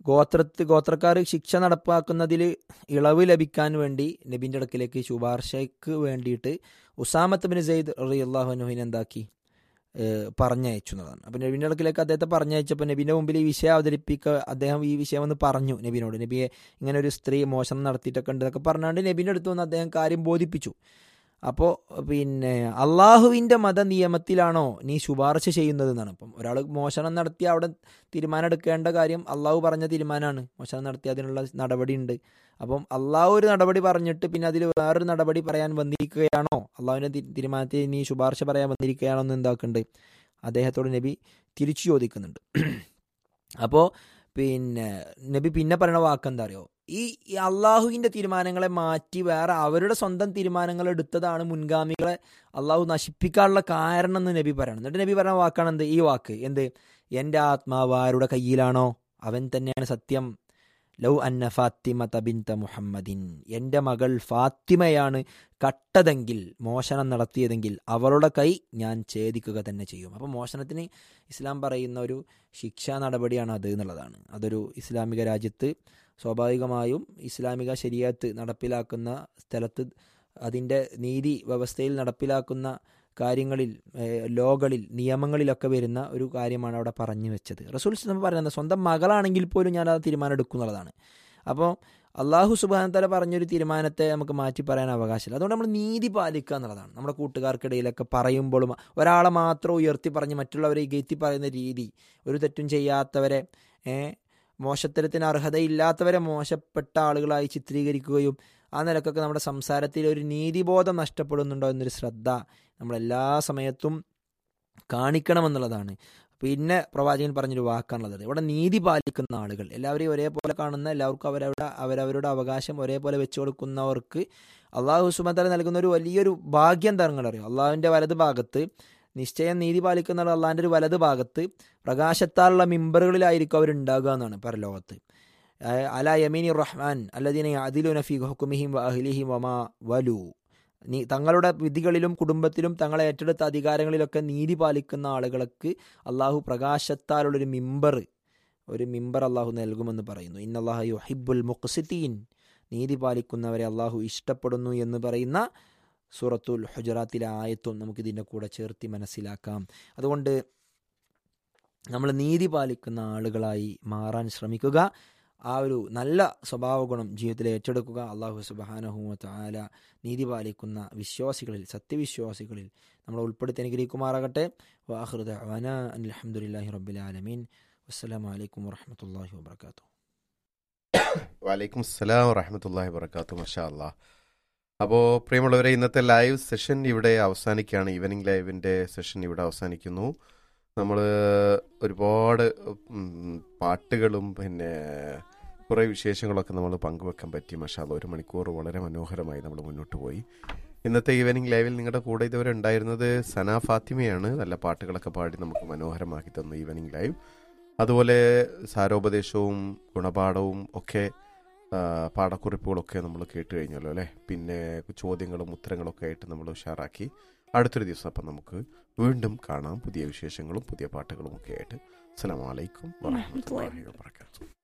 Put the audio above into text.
ഗോത്രത്ത് ഗോത്രക്കാർ ശിക്ഷ നടപ്പാക്കുന്നതിൽ ഇളവ് ലഭിക്കാൻ വേണ്ടി നബിൻ്റെ അടുക്കിലേക്ക് ശുപാർശയ്ക്ക് വേണ്ടിയിട്ട് ഉസാമത്ത് ബിൻ സെയ്ദ് റി അള്ളാഹുനുഹിനെ എന്താക്കി ഏഹ് പറഞ്ഞയച്ചു എന്നതാണ് അപ്പം നബിൻ്റെ അടുക്കിലേക്ക് അദ്ദേഹത്തെ പറഞ്ഞയച്ചപ്പോൾ നബിൻ്റെ മുമ്പിൽ ഈ വിഷയം അവതരിപ്പിക്കുക അദ്ദേഹം ഈ വിഷയം ഒന്ന് പറഞ്ഞു നബിനോട് നബിയെ ഇങ്ങനെ ഒരു സ്ത്രീ മോശം നടത്തിയിട്ടൊക്കെ ഉണ്ട് എന്നൊക്കെ പറഞ്ഞുകൊണ്ട് നബിൻ്റെ അടുത്ത് വന്ന് അദ്ദേഹം കാര്യം ബോധിപ്പിച്ചു അപ്പോൾ പിന്നെ അള്ളാഹുവിൻ്റെ മത നിയമത്തിലാണോ നീ ശുപാർശ ചെയ്യുന്നത് എന്നാണ് അപ്പം ഒരാൾ മോഷണം നടത്തി അവിടെ തീരുമാനം എടുക്കേണ്ട കാര്യം അള്ളാഹു പറഞ്ഞ തീരുമാനമാണ് മോശം നടത്തി അതിനുള്ള നടപടി ഉണ്ട് അപ്പം അള്ളാഹു ഒരു നടപടി പറഞ്ഞിട്ട് പിന്നെ അതിൽ വേറൊരു നടപടി പറയാൻ വന്നിരിക്കുകയാണോ അള്ളാഹുവിൻ്റെ തി- തീരുമാനത്തിൽ നീ ശുപാർശ പറയാൻ വന്നിരിക്കുകയാണോ എന്ന് എന്താക്കുന്നുണ്ട് അദ്ദേഹത്തോട് നബി തിരിച്ചു ചോദിക്കുന്നുണ്ട് അപ്പോൾ പിന്നെ നബി പിന്നെ പറയുന്ന വാക്ക് എന്താ അറിയോ ഈ ഈ അള്ളാഹുവിൻ്റെ തീരുമാനങ്ങളെ മാറ്റി വേറെ അവരുടെ സ്വന്തം തീരുമാനങ്ങൾ എടുത്തതാണ് മുൻഗാമികളെ അള്ളാഹു നശിപ്പിക്കാനുള്ള കാരണം എന്ന് നബി പറയണം എന്നിട്ട് നബി പറയുന്ന വാക്കാണ് എന്ത് ഈ വാക്ക് എന്ത് എൻ്റെ ആത്മാവ് ആരുടെ കയ്യിലാണോ അവൻ തന്നെയാണ് സത്യം ലൗ അന്ന ഫാത്തിമ തബിൻത മുഹമ്മദിൻ എൻ്റെ മകൾ ഫാത്തിമയാണ് കട്ടതെങ്കിൽ മോഷണം നടത്തിയതെങ്കിൽ അവളുടെ കൈ ഞാൻ ഛേദിക്കുക തന്നെ ചെയ്യും അപ്പോൾ മോഷണത്തിന് ഇസ്ലാം പറയുന്ന ഒരു ശിക്ഷാ നടപടിയാണ് അത് എന്നുള്ളതാണ് അതൊരു ഇസ്ലാമിക രാജ്യത്ത് സ്വാഭാവികമായും ഇസ്ലാമിക ശരിയത്ത് നടപ്പിലാക്കുന്ന സ്ഥലത്ത് അതിൻ്റെ നീതി വ്യവസ്ഥയിൽ നടപ്പിലാക്കുന്ന കാര്യങ്ങളിൽ ഏഹ്, ലോകളിൽ നിയമങ്ങളിലൊക്കെ വരുന്ന ഒരു കാര്യമാണ് അവിടെ പറഞ്ഞു വെച്ചത് റസൂൽ ഇസ്ലാം പറയുന്നത് സ്വന്തം മകളാണെങ്കിൽ പോലും ഞാൻ ആ തീരുമാനം എടുക്കുന്നുള്ളതാണ് അപ്പോൾ അള്ളാഹു സുബാനത്തല പറഞ്ഞൊരു തീരുമാനത്തെ നമുക്ക് മാറ്റി പറയാൻ അവകാശമില്ല അതുകൊണ്ട് നമ്മൾ നീതി പാലിക്കുക എന്നുള്ളതാണ് നമ്മുടെ കൂട്ടുകാർക്കിടയിലൊക്കെ പറയുമ്പോഴും ഒരാളെ മാത്രം ഉയർത്തി പറഞ്ഞ് മറ്റുള്ളവരെ ഇകഴ്ത്തി പറയുന്ന രീതി ഒരു തെറ്റും ചെയ്യാത്തവരെ ഏ, മോശത്തരത്തിന് അർഹതയില്ലാത്തവരെ മോശപ്പെട്ട ആളുകളായി ചിത്രീകരിക്കുകയും ആ നിലക്കൊക്കെ നമ്മുടെ സംസാരത്തിൽ ഒരു നീതിബോധം നഷ്ടപ്പെടുന്നുണ്ടോ എന്നൊരു ശ്രദ്ധ നമ്മളെല്ലാ സമയത്തും കാണിക്കണമെന്നുള്ളതാണ് പിന്നെ പ്രവാചകൻ പറഞ്ഞൊരു വാക്കാണുള്ളത് ഇവിടെ നീതി പാലിക്കുന്ന ആളുകൾ എല്ലാവരെയും ഒരേപോലെ കാണുന്ന എല്ലാവർക്കും അവരവരുടെ അവരവരുടെ അവകാശം ഒരേപോലെ വെച്ചു കൊടുക്കുന്നവർക്ക് അള്ളാഹു സുബത്തല നൽകുന്ന ഒരു വലിയൊരു ഭാഗ്യം എന്താണെന്ന് അറിയോ അള്ളാഹുവിൻ്റെ വലത് ഭാഗത്ത് നിശ്ചയം നീതി പാലിക്കുന്ന അള്ളാഹിൻ്റെ ഒരു വലത് ഭാഗത്ത് പ്രകാശത്താലുള്ള മിമ്പറുകളിലായിരിക്കും അവരുണ്ടാകുക എന്നാണ് പരലോകത്ത് ആ- അല യമീനി റഹ്മാൻ അല്ലദീന അതിലുന ഫി ഹുക്കുമിഹിം വ അഹ്ലിഹിം വമാ വലു നീ തങ്ങളുടെ വിധികളിലും കുടുംബത്തിലും തങ്ങളെ ഏറ്റെടുത്ത അധികാരങ്ങളിലൊക്കെ നീതി പാലിക്കുന്ന ആളുകൾക്ക് അള്ളാഹു പ്രകാശത്താലുള്ളൊരു മിമ്പർ ഒരു മിമ്പർ അള്ളാഹു നൽകുമെന്ന് പറയുന്നു ഇന്നല്ലാഹു യുഹിബുൽ മുഖ്സിത്തീൻ നീതി പാലിക്കുന്നവരെ അള്ളാഹു ഇഷ്ടപ്പെടുന്നു എന്ന് പറയുന്ന സൂറത്തുൽ ഹുജറാത്തിലെ ആയത്തും നമുക്കിതിൻ്റെ കൂടെ ചേർത്തി മനസ്സിലാക്കാം അതുകൊണ്ട് നമ്മൾ നീതി പാലിക്കുന്ന ആളുകളായി മാറാൻ ശ്രമിക്കുക ആ ഒരു നല്ല സ്വഭാവ ഗുണം ജീവിതത്തിൽ ഏറ്റെടുക്കുക അള്ളാഹു സുബാനഹുമത്ത് ആല നീതി പാലിക്കുന്ന വിശ്വാസികളിൽ സത്യവിശ്വാസികളിൽ നമ്മളെ ഉൾപ്പെടുത്തി അനുഗ്രഹിക്കുമാറാകട്ടെ വാഹൃദ വന അലഹമുല്ലാഹി റബ്ബിൽ ആലമീൻ വസ്സലാമലൈക്കും വാഹമത്തല്ലാഹി വാബർക്കാത്തു വലൈക്കും അസ്സലാം വറഹമത്തല്ലാഹി വർക്കാത്തു മഷാ അല്ലാ അപ്പോൾ പ്രിയമുള്ളവരെ ഇന്നത്തെ ലൈവ് സെഷൻ ഇവിടെ അവസാനിക്കുകയാണ് ഈവനിങ് ലൈവിൻ്റെ സെഷൻ ഇവിടെ അവസാനിക്കുന്നു നമ്മൾ ഒരുപാട് ഉം, പാട്ടുകളും പിന്നെ കുറേ വിശേഷങ്ങളൊക്കെ നമ്മൾ പങ്കുവെക്കാൻ പറ്റി മഷാല്ല ഒരു മണിക്കൂർ വളരെ മനോഹരമായി നമ്മൾ മുന്നോട്ട് പോയി ഇന്നത്തെ ഈവനിങ് ലൈവിൽ നിങ്ങളുടെ കൂടെ ഇതുവരെ ഉണ്ടായിരുന്നത് സന ഫാത്തിമയാണ് നല്ല പാട്ടുകളൊക്കെ പാടി നമുക്ക് മനോഹരമാക്കി തന്നു ഈവനിങ് ലൈവ് അതുപോലെ സാരോപദേശവും ഗുണപാഠവും ഒക്കെ ആ, പാഠക്കുറിപ്പുകളൊക്കെ നമ്മൾ കേട്ട് കഴിഞ്ഞല്ലോ അല്ലേ പിന്നെ ചോദ്യങ്ങളും ഉത്തരങ്ങളൊക്കെ ആയിട്ട് നമ്മൾ ഉഷാറാക്കി അടുത്തൊരു ദിവസം അപ്പം നമുക്ക് വീണ്ടും കാണാം പുതിയ വിശേഷങ്ങളും പുതിയ പാട്ടുകളും ഒക്കെ ആയിട്ട് അസ്സലാമു അലൈക്കും വറഹ്മത്തുള്ളാഹി വബറകാതുഹു